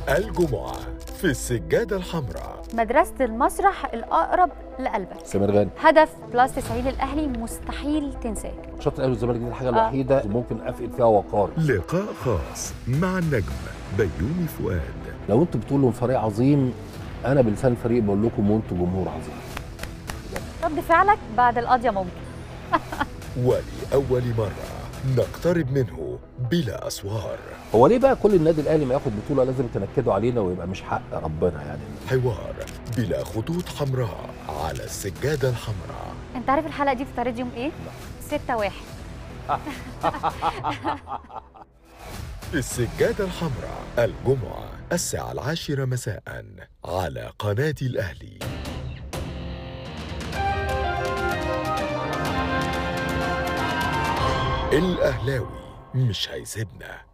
الجمعة في السجادة الحمراء مدرسة المسرح الأقرب لقلبك سمير غانم هدف بلس 90 الأهلي مستحيل تنساه ماتشات الاهلي والزمالك دي الحاجه الوحيده اللي ممكن افقد فيها وقاري لقاء خاص مع النجم بيومي فؤاد لو انتوا بتقولوا فريق عظيم انا بلسان الفريق بقول لكم وانتوا جمهور عظيم رد فعلك بعد القضية ممكن ولأول مرة نقترب منه بلا أسوار هو ليه بقى كل النادي الاهلي ما ياخد بطوله لازم تنكدوا علينا ويبقى مش حق ربنا يعني حوار بلا خطوط حمراء على السجادة الحمراء أنت عارف الحلقة دي بتتعرض يوم إيه؟ 6 واحد السجادة الحمراء الجمعة الساعة العاشرة مساء على قناة الأهلي الأهلاوي مش هيسيبنا